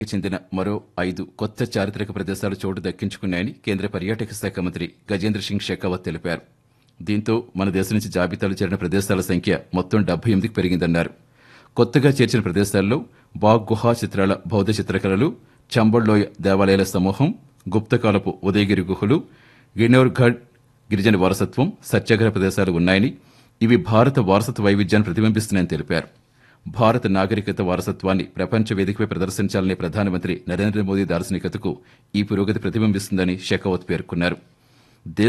చెందిన మరో ఐదు కొత్త చారిత్రక ప్రదేశాలు చోటు దక్కించుకున్నాయని కేంద్ర పర్యాటక శాఖ మంత్రి గజేంద్ర సింగ్ షెకావత్ తెలిపారు దీంతో మన దేశం నుంచి జాబితాలో చేరిన ప్రదేశాల సంఖ్య మొత్తం డెబ్బై ఎనిమిదికి పెరిగిందన్నారు కొత్తగా చేర్చిన ప్రదేశాల్లో బాగ్ గుహా చిత్రాల బౌద్ధ చిత్రకళలు చంబళ్లోయ దేవాలయాల సమూహం గుప్తకాలపు ఉదయగిరి గుహలు గిన్నోర్ఘడ్ గిరిజన వారసత్వం సత్యాగ్రహ ప్రదేశాలు ఉన్నాయని ఇవి భారత వారసత్వ వైవిధ్యాన్ని ప్రతిబింబిస్తున్నాయని తెలిపారు భారత నాగరికత వారసత్వాన్ని ప్రపంచ వేదికపై ప్రదర్శించాలనే ప్రధానమంత్రి నరేంద్ర మోదీ దార్శనికతకు ఈ పురోగతి ప్రతిబింబిస్తుందని షెకావత్ పేర్కొన్నారు